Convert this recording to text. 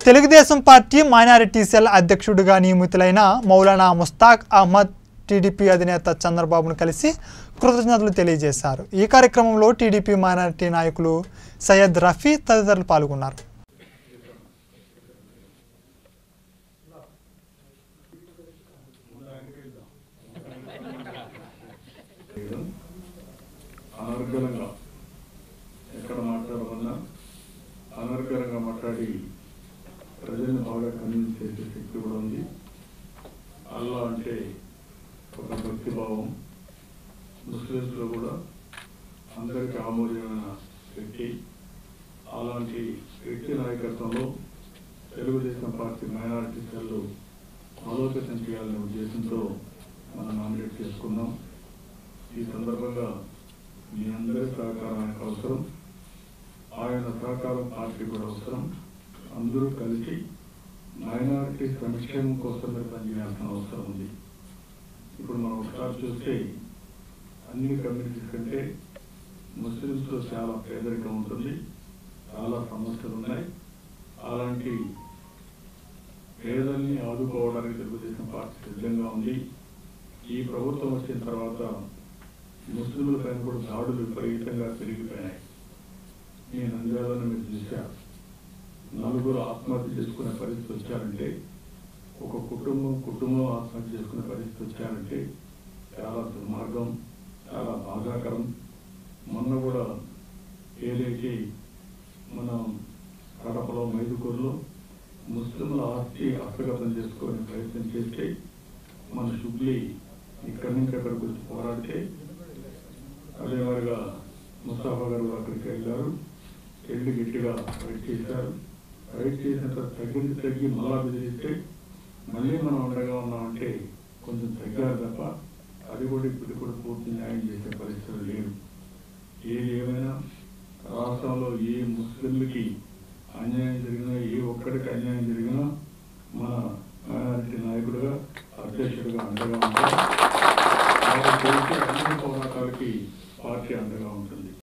Telugu Desam party minority cell అధ్యక్షుడిగా నియమితులైన Maulana Mushtaq Ahmed TDP అధినేత చంద్రబాబును కలిసి కృతజ్ఞతలు తెలియజేశారు ఈ కార్యక్రమంలో టీడీపీ మైనారిటీ నాయకులు సయ్యద్ రఫీ తదితరులు పాల్గొన్నారు చేయడం అనర్గళంగా ఎక్కడ మాట్లాడమన్నా అనర్గళంగా మాట్లాడి ప్రజల్ని బాగా కన్విన్స్ చేసే శక్తి కూడా ఉంది అల్లా అంటే ఒక భక్తిభావం ముస్లిమ్స్లో కూడా అందరికీ ఆమోదమైన వ్యక్తి అలాంటి వ్యక్తి నాయకత్వంలో తెలుగుదేశం పార్టీ మైనారిటీ సెల్లు ఆలోచన చేయాలనే ఉద్దేశంతో మనం నామినేట్ చేసుకున్నాం ఈ సందర్భంగా మీ అందరి సహకారం ఆయనకు అవసరం ఆయన సహకారం పార్టీ కూడా అవసరం అందరూ కలిసి మైనారిటీ సంక్షేమం కోసం మీరు పనిచేయాల్సిన అవసరం ఉంది ఇప్పుడు మనం ఒకసారి చూస్తే అన్ని కమ్యూనిటీస్ కంటే ముస్లిమ్స్లో చాలా పేదరికం ఉంటుంది చాలా సమస్యలు ఉన్నాయి అలాంటి పేదల్ని ఆదుకోవడానికి తెలుగుదేశం పార్టీ సిద్ధంగా ఉంది ఈ ప్రభుత్వం వచ్చిన తర్వాత ముస్లింల పైన కూడా దాడులు విపరీతంగా పెరిగిపోయాయి నేను నంద్యాలను మీరు చూశారు నలుగురు ఆత్మహత్య చేసుకునే పరిస్థితి వచ్చారంటే ఒక కుటుంబం కుటుంబం ఆత్మహత్య చేసుకునే పరిస్థితి వచ్చారంటే చాలా దుర్మార్గం చాలా బాధాకరం మొన్న కూడా ఏదైతే మనం కడపలో మైదుకూరులో ముస్లింల ఆస్తి హస్తగతం చేసుకునే ప్రయత్నం చేస్తే మన షుబ్లీ ఇక్కడి నుంచి అక్కడికి వచ్చి పోరాడితే అదే మాదిరిగా ముస్తాఫా గారు కూడా అక్కడికి వెళ్ళారు వెళ్ళి గట్టిగా ఫైట్ చేశారు ఫైట్ చేసిన తర్వాత తగ్గింది తగ్గి మళ్ళా బెదిరిస్తే మళ్ళీ మనం ఉండగా ఉన్నామంటే కొంచెం తగ్గారు తప్ప అది కూడా ఇప్పుడు కూడా పూర్తి న్యాయం చేసే పరిస్థితులు లేవు ఏది ఏమైనా రాష్ట్రంలో ఏ ముస్లింలకి అన్యాయం జరిగినా ఏ ఒక్కడికి అన్యాయం జరిగినా మన మైనారిటీ నాయకుడిగా అధ్యక్షుడిగా అండగా ఉంటాం ఆయన చేసే